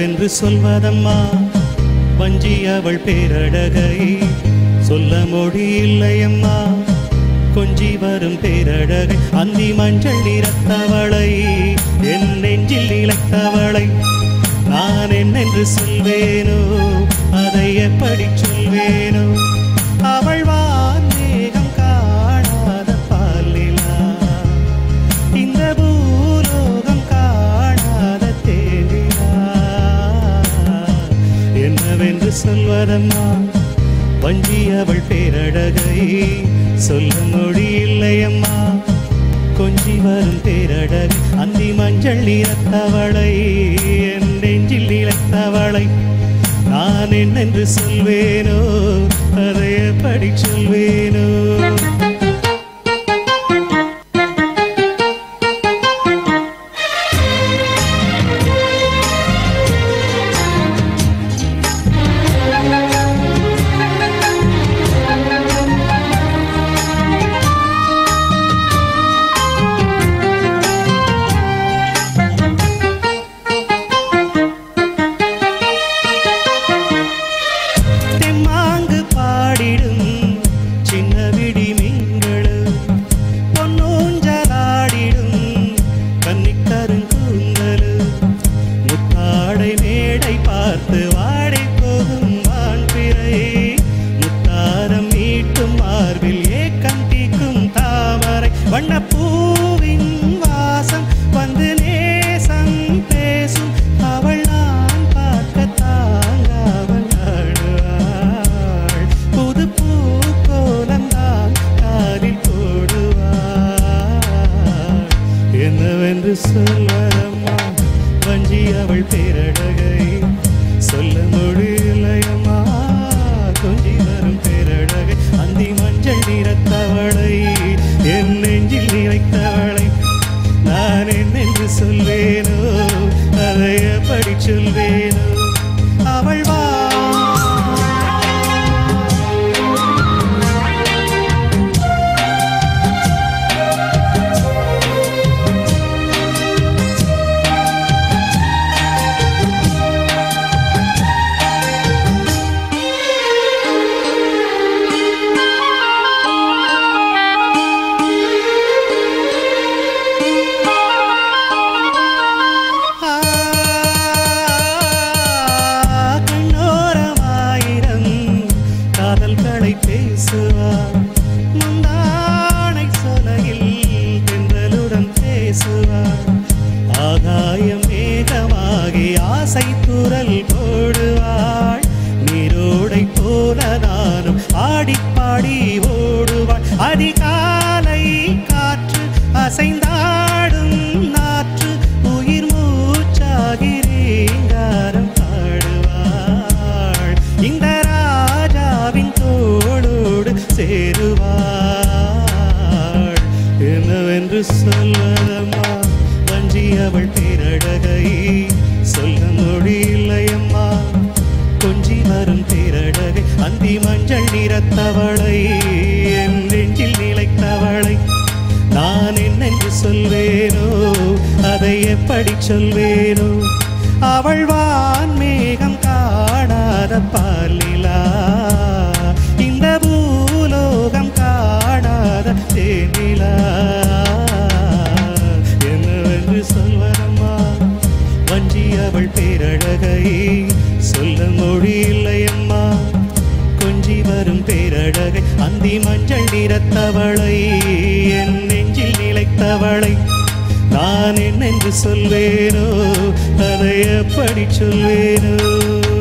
என்னவென்று சொல்வதம்மா வஞ்சி அவள் பேரழகை சொல்ல மொழி இல்லையம்மா கொஞ்சி வரும் பேரழகை அந்தி மஞ்சள் நிறத்தவளை என் நெஞ்சில் இழைத்தவளை நான் என்னென்று சொல்வேனோ அதை எப்படி சொல்வேனோ அவள் வான்மேகம் காணாத பாலிலா இந்த பூலோகம் காணாத தேனிலா என்னவென்று சொல்வதம்மா வஞ்சி அவள் பேரழகை சொல்ல மொழி இல்லையம்மா கொஞ்சி வரும் பேரழகை அந்தி மஞ்சள் நிறத்தவளை என் நெஞ்சில் இழைத்தவளை நான் என்னென்று சொல்வேனோ அதை எப்படி சொல்வேனோ தெம்மாங்கு பாடிடும் சின்ன விடி மீன்களும் பொன்னூஞ்சலாடிடும் கன்னிக்கருங்கூந்தலும் முத்தாடை மேடை பார்த்து வாடை போகும் வான்பிறை முத்தாரம் மீட்டும் மார்பில் ஏக்கம் தீக்கும் தாமரை வண்ணப்பூவின் வாசம் வந்து நேசம் பேசும் அவள் நான் பார்க்க தாங்காமல் ஆடுவாள் புது பூக்கோலந்தான் காலில் போடுவாள் என்னவென்று சொல்வதம்மா வஞ்சி அவள் பேரழகை சொல்ல முடியலையம்மா கொஞ்சி வரும் பேரழகை அந்தி மஞ்சள் நிறத்தவளை என் நெஞ்சில் நினைத்தவளை நான் என்னென்று சொல்வேனோ அதை எப்படி சொல்வேனோ அவள் வா ஆ, கண்ணோரமாயிரம் காதல்களை பேசுவார் முந்தானை சொலையில் தென்றலுடன் பேசுவார் ஆகாயம் மேகமாகி ஆசை துரல் போடுவாள் நீரோடை போல நானும் ஆடிப்பாடி ஓடுவாள் அதிகாலை காற்று அசைந்தாடும் நாற்று உயிர் மூச்சாகி ரீங்காரம் பாடுவாள் இந்த ராஜாவின் தோளோடு சேருவாள் என்னவென்று சொல்வதம்மா வஞ்சி அவள் பேரழகை சொல்ல மொழியில்லையம்மா கொஞ்சி வரும் பேரழகை அந்தி மஞ்சள் நிறத்தவளை என் நெஞ்சில் நிலைத்தவளை நான் என்னென்று சொல்வேனோ அதை எப்படி சொல்வேனோ அவள் வான்மேகம் காணாத பாலிலா இந்த பூலோகம் காணாத தேனிலா என்னவென்று சொல்வதம்மா வஞ்சி அவள் பேரழகை சொல்ல மொழி இல்லையம்மா கொஞ்சி வரும் பேரழகை அந்தி மஞ்சள் நிறத்தவளை என் நெஞ்சில் நிலைத்தவளை நான் என்னென்று சொல்வேனோ அதை எப்படி சொல்வேனோ